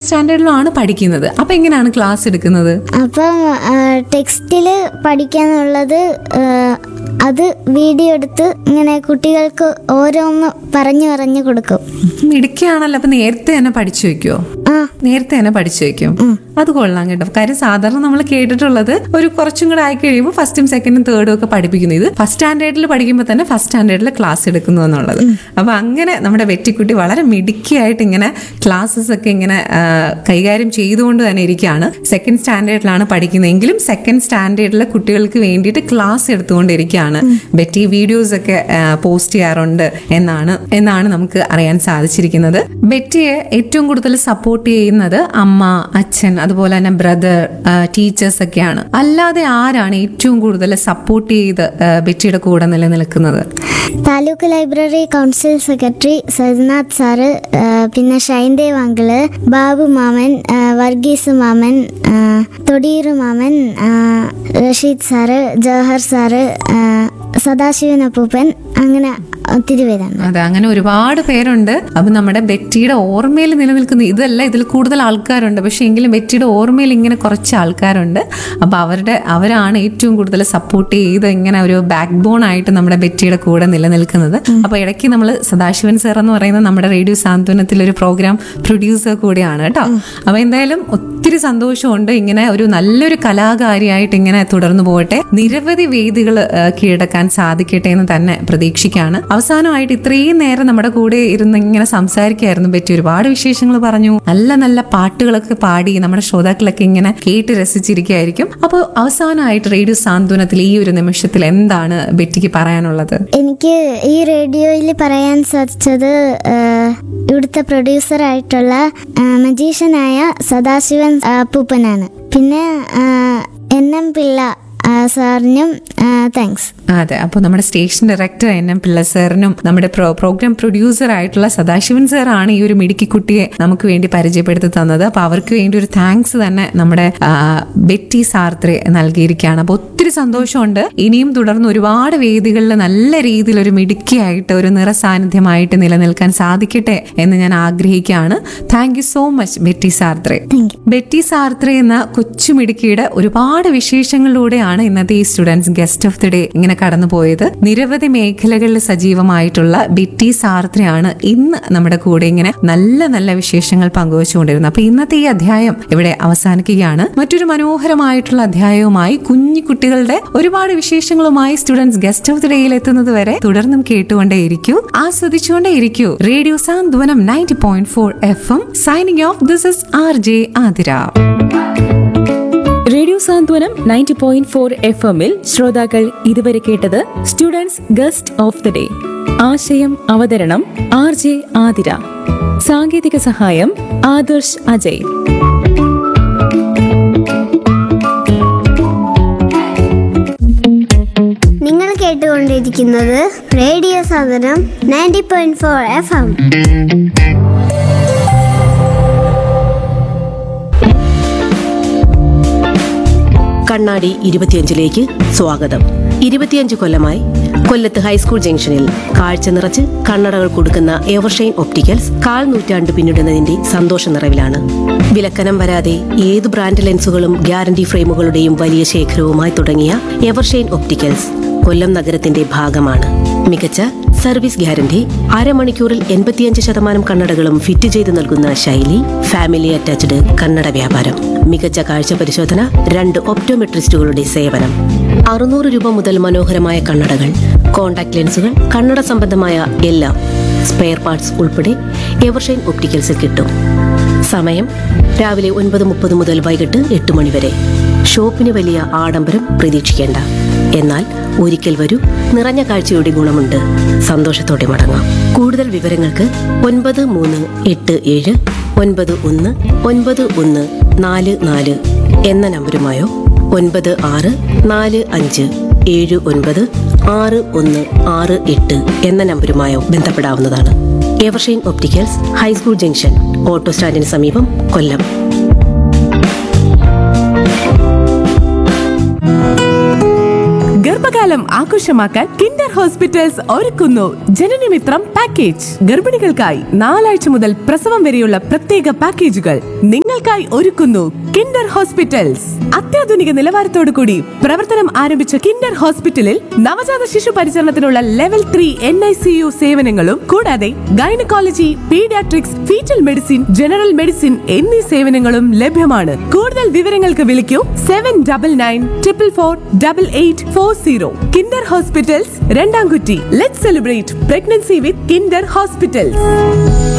സ്റ്റാൻഡേർഡിലാണ് പഠിക്കുന്നത് അപ്പൊ എങ്ങനെയാണ് ക്ലാസ് എടുക്കുന്നത് അപ്പം ടെക്സ്റ്റിൽ പഠിക്കാനുള്ളത് ആ, അത് വീഡിയോ എടുത്ത് ഇങ്ങനെ കുട്ടികൾക്ക് ഓരോന്ന് പറഞ്ഞു പറഞ്ഞു കൊടുക്കും മിടുക്കിയാണല്ലോ അപ്പൊ നേരത്തെ തന്നെ പഠിച്ചു വെക്കുവോ ആ നേരത്തെ തന്നെ പഠിച്ചു വെക്കും അത് കൊള്ളാം കേട്ടോ കാര്യം സാധാരണ നമ്മൾ കേട്ടിട്ടുള്ളത് ഒരു കുറച്ചും കൂടെ ആയി കഴിയുമ്പോൾ ഫസ്റ്റും സെക്കൻഡും തേർഡും ഒക്കെ പഠിപ്പിക്കുന്നു ഇത് ഫസ്റ്റ് സ്റ്റാൻഡേർഡിൽ പഠിക്കുമ്പോൾ തന്നെ ഫസ്റ്റ് സ്റ്റാൻഡേർഡിൽ ക്ലാസ് എടുക്കുന്നു എന്നുള്ളത് അപ്പൊ അങ്ങനെ നമ്മുടെ വെറ്റിക്കുട്ടി വളരെ മിടുക്കിയായിട്ട് ഇങ്ങനെ ക്ലാസ്സസ് ഒക്കെ ഇങ്ങനെ ആ, കൈകാര്യം ചെയ്തുകൊണ്ട് തന്നെ ഇരിക്കുകയാണ് സെക്കൻഡ് സ്റ്റാൻഡേർഡിലാണ് പഠിക്കുന്നതെങ്കിലും സെക്കൻഡ് സ്റ്റാൻഡേർഡിലെ കുട്ടികൾക്ക് വേണ്ടിയിട്ട് ക്ലാസ് എടുത്തുകൊണ്ടിരിക്കുകയാണ് ബെറ്റി വീഡിയോസ് ഒക്കെ പോസ്റ്റ് ചെയ്യാറുണ്ട് എന്നാണ് എന്നാണ് നമുക്ക് അറിയാൻ സാധിച്ചിരിക്കുന്നത് ബെറ്റിയെ ഏറ്റവും കൂടുതൽ സപ്പോർട്ട് ചെയ്യുന്നത് അമ്മ അച്ഛൻ അതുപോലെ തന്നെ ബ്രദർ ടീച്ചേഴ്സ് ഒക്കെയാണ് അല്ലാതെ ആരാണ് ഏറ്റവും കൂടുതൽ സപ്പോർട്ട് ചെയ്ത് ആ, ബെറ്റിയുടെ കൂടെ നിലനിൽക്കുന്നത് taluk library council secretary Sajnath sir ആ, പിന്നെ ഷൈൻദേവ് അങ്കിള് ബാബു മാമൻ ആ, വർഗീസ് മാമൻ ആ, തൊടിയൂർ മാമൻ ആ, റഷീദ് സാറ് ജവഹർ സാറ് ആ, സദാശിവൻ അപ്പൂപ്പൻ അങ്ങനെ ഒത്തിരി പേരാണ് അതെ അങ്ങനെ ഒരുപാട് പേരുണ്ട് അപ്പൊ നമ്മുടെ ബെറ്റിയുടെ ഓർമ്മയിൽ നിലനിൽക്കുന്ന ഇതല്ല ഇതിൽ കൂടുതൽ ആൾക്കാരുണ്ട് പക്ഷെ എങ്കിലും ബെറ്റിയുടെ ഓർമ്മയിൽ ഇങ്ങനെ കുറച്ച് ആൾക്കാരുണ്ട് അപ്പൊ അവരുടെ അവരാണ് ഏറ്റവും കൂടുതൽ സപ്പോർട്ട് ചെയ്ത് ഇങ്ങനെ ഒരു ബാക്ക് ബോൺ ആയിട്ട് നമ്മുടെ ബെറ്റിയുടെ കൂടെ നിലനിൽക്കുന്നത് അപ്പൊ ഇടയ്ക്ക് നമ്മൾ സദാശിവൻ സർ എന്ന് പറയുന്ന നമ്മുടെ റേഡിയോ സാന്ത്വനത്തിൽ ഒരു പ്രോഗ്രാം പ്രൊഡ്യൂസർ കൂടിയാണ് കേട്ടോ അപ്പൊ എന്തായാലും ഒത്തിരി സന്തോഷമുണ്ട് ഇങ്ങനെ ഒരു നല്ലൊരു കലാകാരിയായിട്ട് ഇങ്ങനെ തുടർന്നു പോകട്ടെ നിരവധി വേദികൾ കീഴടക്കാൻ സാധിക്കട്ടെ എന്ന് തന്നെ പ്രതീക്ഷിക്കുകയാണ് അവസാനമായിട്ട് ഇത്രയും നേരം നമ്മുടെ കൂടെ ഇരുന്ന് ഇങ്ങനെ സംസാരിക്കായിരുന്നു പറ്റി ഒരുപാട് വിശേഷങ്ങൾ പറഞ്ഞു നല്ല നല്ല പാട്ടുകളൊക്കെ പാടി നമ്മുടെ ശ്രോതാക്കളൊക്കെ ഇങ്ങനെ കേട്ട് രസിച്ചിരിക്കുകയായിരിക്കും അപ്പോൾ അവസാനമായിട്ട് റേഡിയോ സാന്ത്വനത്തിൽ ഈ ഒരു നിമിഷത്തിൽ എന്താണ് ബെറ്റിക്ക് പറയാനുള്ളത് എനിക്ക് ഈ റേഡിയോയിൽ പറയാൻ സാധിച്ചത് ആ, ഇവിടുത്തെ പ്രൊഡ്യൂസറായിട്ടുള്ള മജീഷ്യനായ സദാശിവൻ അപ്പൂപ്പനാണ് പിന്നെ ആ, എൻ എം പിള്ള ആ, സാറിനും താങ്ക്സ് അതെ അപ്പോൾ നമ്മുടെ station director N M Pillai സാറിനും നമ്മുടെ പ്രോ- പ്രോഗ്രാം പ്രൊഡ്യൂസർ ആയിട്ടുള്ള സദാശിവൻ സാറാണ് ഈ ഒരു മിടുക്കി കുട്ടിയെ നമുക്ക് വേണ്ടി പരിചയപ്പെടുത്തി തന്നത് അപ്പോൾ അവർക്ക് വേണ്ടി ഒരു താങ്ക്സ് തന്നെ നമ്മുടെ ആ, ബെറ്റി സാർത്രേ നൽകിയിരിക്കുകയാണ് അപ്പോൾ ഒത്തിരി സന്തോഷമുണ്ട് ഇനിയും തുടർന്ന് ഒരുപാട് വേദികളിൽ നല്ല രീതിയിൽ ഒരു മിടുക്കിയായിട്ട് ഒരു നിറസാന്നിധ്യമായിട്ട് നിലനിൽക്കാൻ സാധിക്കട്ടെ എന്ന് ഞാൻ ആഗ്രഹിക്കുകയാണ് thank you so much Betty Sartre thank you Betty Sartre എന്ന കൊച്ചു മിടുക്കിയുടെ ഒരുപാട് വിശേഷങ്ങളിലൂടെയാണ് ഇന്നത്തെ ഈ students guest of the day ഇങ്ങനെ കടന്നുപോയത് നിരവധി മേഖലകളിൽ സജീവമായിട്ടുള്ള ബെറ്റി സാർത്രയാണ് ഇന്ന് നമ്മുടെ കൂടെ ഇങ്ങനെ നല്ല നല്ല വിശേഷങ്ങൾ പങ്കുവച്ചുകൊണ്ടിരുന്നത് അപ്പൊ ഇന്നത്തെ ഈ അധ്യായം ഇവിടെ അവസാനിക്കുകയാണ് മറ്റൊരു മനോഹരമായിട്ടുള്ള അധ്യായവുമായി കുഞ്ഞു കുട്ടികളുടെ ഒരുപാട് വിശേഷങ്ങളുമായി സ്റ്റുഡൻസ് ഗസ്റ്റ് ഓഫ് ദി ഡേയിൽ എത്തുന്നത് വരെ തുടർന്നും കേട്ടുകൊണ്ടേയിരിക്കൂ ആസ്വദിച്ചുകൊണ്ടേയിരിക്കൂ radio Santhwanam ninety point four F M signing off this is R J Athira radio Santhwanam ninety point four F എമ്മിൽ ശ്രോതാക്കൾ ഇതുവരെ കേട്ടത് students guest of the day ആശയം അവതരണം ആർ ജെ ആതിര സാങ്കേതിക സഹായം ആദർശ് അജയ് നിങ്ങൾ കേട്ടുകൊണ്ടിരിക്കുന്നത് റേഡിയോ സാധനം ninety point four F M കണ്ണാടി ഇരുപത്തിയഞ്ചിലേക്ക് സ്വാഗതം ഇരുപത്തിയഞ്ച് കൊല്ലമായി കൊല്ലത്ത് ഹൈസ്കൂൾ ജംഗ്ഷനിൽ കാഴ്ച നിറച്ച് കണ്ണടകൾ കൊടുക്കുന്ന എവർഷൈൻ ഒപ്റ്റിക്കൽസ് കാൽ നൂറ്റാണ്ട് പിന്നിടുന്നതിന്റെ സന്തോഷ നിറവിലാണ് വിലക്കനം വരാതെ ഏത് ബ്രാൻഡ് ലെൻസുകളും ഗ്യാരണ്ടി ഫ്രെയിമുകളുടെയും വലിയ ശേഖരവുമായി തുടങ്ങിയ എവർഷൈൻ ഒപ്റ്റിക്കൽസ് കൊല്ലം നഗരത്തിന്റെ ഭാഗമാണ് മികച്ച സർവീസ് ഗ്യാരണ്ടി അരമണിക്കൂറിൽ എൺപത്തിയഞ്ച് ശതമാനം കണ്ണടകളും ഫിറ്റ് ചെയ്ത് നൽകുന്ന ശൈലി ഫാമിലി അറ്റാച്ച്ഡ് കണ്ണട വ്യാപാരം മികച്ച കാഴ്ച പരിശോധന രണ്ട് ഒപ്റ്റോമെട്രിസ്റ്റുകളുടെ സേവനം അറുന്നൂറ് രൂപ മുതൽ മനോഹരമായ കണ്ണടകൾ കോൺടാക്ട് ലെൻസുകൾ കണ്ണട സംബന്ധമായ എല്ലാം സ്പെയർ പാർട്സ് ഉൾപ്പെടെ എവർഷൈൻ ഒപ്റ്റിക്കൽസിൽ കിട്ടും സമയം രാവിലെ ഒൻപത് മുപ്പത് മുതൽ വൈകിട്ട് എട്ട് മണി വരെ ഷോപ്പിന് വലിയ ആഡംബരം പ്രതീക്ഷിക്കേണ്ട എന്നാൽ ഒരിക്കൽ വരൂ നിറഞ്ഞ കാഴ്ചയുടെ ഗുണമുണ്ട് സന്തോഷത്തോടെ മടങ്ങാം കൂടുതൽ വിവരങ്ങൾക്ക് ഒൻപത് മൂന്ന് എട്ട് ഏഴ് ഒൻപത് ഒന്ന് ഒൻപത് ഒന്ന് നാല് നാല് എന്ന നമ്പരുമായോ ഒൻപത് ആറ് നാല് അഞ്ച് ഏഴ് ഒൻപത് ആറ് ഒന്ന് ആറ് എട്ട് എന്ന നമ്പരുമായോ ബന്ധപ്പെടാവുന്നതാണ് Evershine opticals high school junction auto സ്റ്റാൻഡിന് സമീപം കൊല്ലം ഗർഭകാലം ആഘോഷമാക്കാൻ കിൻഡർ ഹോസ്പിറ്റൽസ് ഒരുക്കുന്നു ജനനമിത്രം പാക്കേജ് ഗർഭിണികൾക്കായി നാലാഴ്ച മുതൽ പ്രസവം വരെയുള്ള പ്രത്യേക പാക്കേജുകൾ നിങ്ങൾക്കായി ഒരുക്കുന്നു കിൻഡർ ഹോസ്പിറ്റൽസ് അത്യാധുനിക നിലവാരത്തോടു കൂടി പ്രവർത്തനം ആരംഭിച്ച കിൻഡർ ഹോസ്പിറ്റലിൽ നവജാത ശിശു പരിചരണത്തിനുള്ള level three N I C U സേവനങ്ങളും കൂടാതെ gynaecology paediatrics foetal medicine general medicine എന്നീ സേവനങ്ങളും ലഭ്യമാണ് കൂടുതൽ വിവരങ്ങൾക്ക് വിളിക്കൂ seven double nine triple four double eight four zero Kinder hospitals Randamkutty let celebrate pregnancy with Kinder hospitals